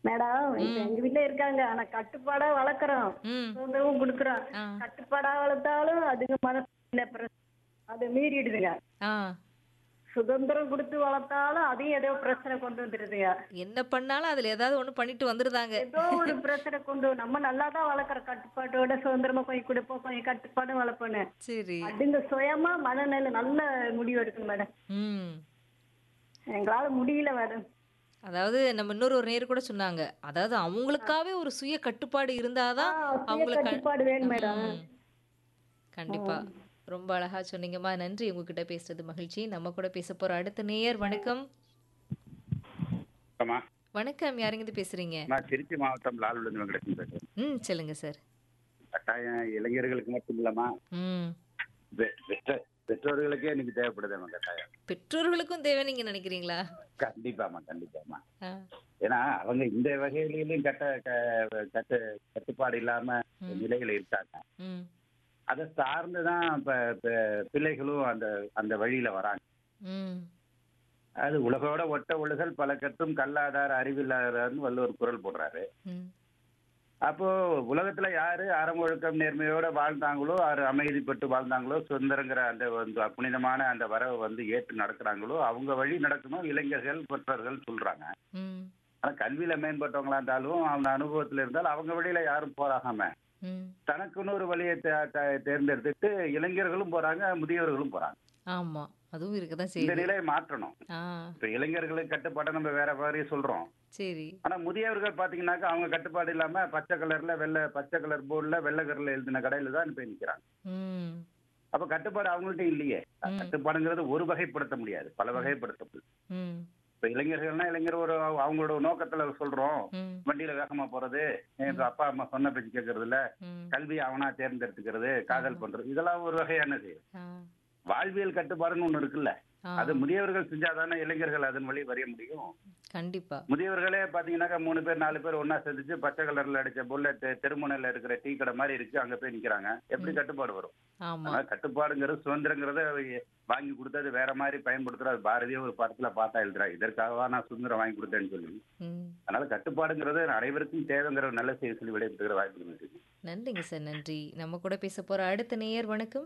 Madam இப்ப எங்க வீட்ல இருக்காங்க ஆனா கட்டுப்பாடா வளர்க்குறோம் ம் சுதந்திரமும் கொடுக்குறோம் ஆ. கட்டுப்பாடா வளர்த்தாலும் அதுங்க மனசுல பிரச்சனை அதை மீறிடுதுங்க ஆ சுதந்திரம் கொடுத்து வளர்த்தாலும் அதையும் ஏதோ பிரச்சனை கொண்டு வந்துடுதுங்க என்ன பண்ணாலும் அதுல ஏதாவது ஒண்ணு பண்ணிட்டு வந்துருதாங்க ஏதோ ஒரு பிரச்சனை கொண்டு வந்து- நம்ம நல்லா தான் வளர்க்குறோம் கட்டுப்பாட்டோட சுதந்திரமா கொஞ்சம் கொடுப்போம் கொஞ்சம் கட்டுப்பாடும் வளர்ப்போன்னு சரி அதுங்க சுயமா மனநிலை நல்ல முடிவு எடுக்கணும் மேடம் ம் எங்களால முடியல மேடம் அதாவது நம்ம இன்னொரு ஒரு நேர் கூட சொன்னாங்க அதாவது அவங்களுக்காவே ஒரு சுய கட்டுப்பாடு இருந்தாதான் ஆ, சுய அவங்களுக்கு கட்டுப்பாடு வேணும் மேடம் ம். கண்டிப்பா ரொம்ப அழகா சொன்னீங்கம்மா நன்றி உங்ககிட்ட பேசுறது மகிழ்ச்சி நம்ம கூட பேச போற அடுத்த நேயர் வணக்கம் ஆமா வணக்கம் யாருங்க இது பேசுறீங்க நான் திருச்சி மாவட்டம் லால்விழுந்து வெங்கடேசன் பேசுறேன் ம் சொல்லுங்க சார் கட்டாயம் இளைஞர்களுக்கு மட்டும் இல்லம்மா ம் பெ- பெற்ற பெற்றோர்களுக்கே இன்னைக்கு தேவைப்படுதுமா கட்டாயம் பெற்றோர்களுக்கும் தேவை நீங்க நினைக்கிறீங்களா கண்டிப்பாமா கண்டிப்பாமா ஆ, ஏன்னா அவங்க இந்த வகையிலும் கட்ட க- கட்டு கட்டுப்பாடு இல்லாம நிலையில இருக்காங்க ம் அதை சார்ந்துதான் இப்ப இப்ப பிள்ளைகளும் அந்த அந்த வழியில வராங்க ம் அது உலகோட ஒட்ட ஒழுகல் பல கட்டும் கல்லாதார அறிவில்லாதார்னு வள்ளுவர் குரல் போடுறாரு ம் அப்போ உலகத்துல யாரு அறம் ஒழுக்கம் நேர்மையோட வாழ்ந்தாங்களோ யாரு அமைதிப்பட்டு வாழ்ந்தாங்களோ சுதந்திரங்கிற அந்த வந்து புனிதமான அந்த வரவை வந்து ஏற்று நடக்கிறாங்களோ அவங்க வழி நடக்கணும் இளைஞர்கள் பெற்றோர்கள் சொல்றாங்க ம் ஆனா கல்வியில மேம்பட்டவங்களா இருந்தாலும் அவங்க அனுபவத்துல இருந்தாலும் அவங்க வழியில யாரும் போறாகாம ம் தனக்குன்னு ஒரு வழியை தே- தே- தேர்ந்தெடுத்துட்டு இளைஞர்களும் போறாங்க முதியவர்களும் போறாங்க ஆமா அதுவும் இருக்கதான் இந்த செய்யுது நிலையை மாற்றணும் ஆ இப்ப இளைஞர்களுக்கு கட்டுப்பாட்டை நம்ம வேற மாதிரி சொல்றோம் சரி ஆனா முதியவர்கள் பாத்தீங்கன்னாக்கா அவங்க கட்டுப்பாடு இல்லாம பச்சை கலர்ல வெள்ளை பச்சை கலர் போர்டுல வெள்ளை கலர்ல எழுதின கடையில தான் போய் நிக்கிறாங்க ம் அப்ப கட்டுப்பாடு அவங்கள்ட்ட இல்லையே கட்டுப்பாடுங்கிறது ஒரு வகைப்படுத்த முடியாது பல வகைப்படுத்த முடியும் ம் இப்ப இளைஞர்கள்னா இளைஞர் ஒரு அவங்களோட நோக்கத்துல சொல்றோம் ம் வண்டியில வேகமா போறது எங்க அப்பா அம்மா சொன்ன பேச்சு கேட்கறது இல்ல ம் கல்வி அவனா தேர்ந்தெடுத்துக்கிறது காதல் பண்றது இதெல்லாம் ஒரு வகையானது ஆ வாழ்வியல் கட்டுப்பாடுன்னு ஒண்ணு இருக்குல்ல ஆ அது முதியவர்கள் செஞ்சாதானே இளைஞர்கள் அதன் வழி வரைய முடியும் கண்டிப்பா முதியவர்களே பாத்தீங்கன்னாக்கா மூணு பேர் நாலு பேர் ஒண்ணா சேர்ந்துச்சு பச்சை கலர்ல அடிச்ச புல்லட் தெருமுனையில இருக்கிற டீ கடை மாதிரி இருக்கு அங்க போய் நிக்கிறாங்க எப்படி கட்டுப்பாடு வரும் ஆமா ஆனா கட்டுப்பாடுங்கிறது சுதந்திரங்கிறத வாங்கி கொடுத்தது வேற மாதிரி பயன்படுத்துறது அது பாரதிய ஒரு படத்துல பார்த்தா எழுதுறா இதற்காக நான் சுதந்திரம் வாங்கி கொடுத்தேன்னு சொல்லி ம் அதனால கட்டுப்பாடுங்கிறது அனைவருக்கும் தேவைங்கிற ஒரு நல்ல செய்தி சொல்லி விடைபெற்றுகிற வாய்ப்பு இருக்கு நன்றிங்க சார் நன்றி நம்ம கூட பேச போற அடுத்த நேயர் வணக்கம்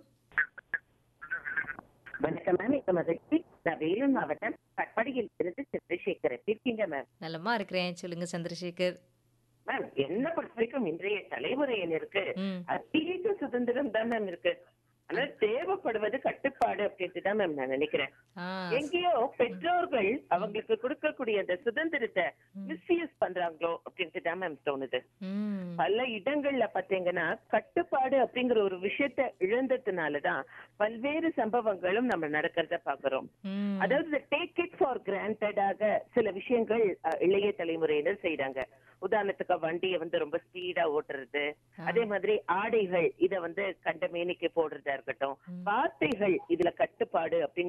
வணக்கம் மேம் இப்ப மகிழ்ச்சி நான் வேலூர் மாவட்டம் கட்பாடியில் இருந்து சந்திரசேகர் எப்படி இருக்கீங்க மேம் நலமா இருக்கிறேன் சொல்லுங்க சந்திரசேகர் மேம் என்ன பொறுத்த வரைக்கும் இன்றைய தலைமுறையினருக்கு ம் அதிக சுதந்திரம் தான் மேம் இருக்கு ஆனா தேவைப்படுவது கட்டுப்பாடு அப்படின்ட்டு தான் மேம் நான் நினைக்கிறேன் ஆ எங்கேயோ பெற்றோர்கள் அவங்களுக்கு கொடுக்கக்கூடிய அந்த சுதந்திரத்தை மிஸ்யூஸ் பண்றாங்களோ அப்படின்ட்டு தான் மேம் தோணுது ம் பல இடங்கள்ல பாத்தீங்கன்னா கட்டுப்பாடு அப்படிங்கிற ஒரு விஷயத்த இழந்ததுனாலதான் பல்வேறு சம்பவங்களும் நம்ம நடக்கிறத பாக்குறோம் ம் அதாவது டேக் இட் ஃபார் கிராண்டடாக சில விஷயங்கள் அஹ், இளைய தலைமுறையினர் செய்றாங்க உதாரணத்துக்கு வண்டியை வந்து ரொம்ப ஸ்பீடா ஓட்டுறது அதே மாதிரி ஆடைகள் இத வந்து கண்ட மேனிக்கு போடுறதா இருக்கட்டும் வார்த்தைகள் இதுல கட்டுப்பாடு அப்படின்னு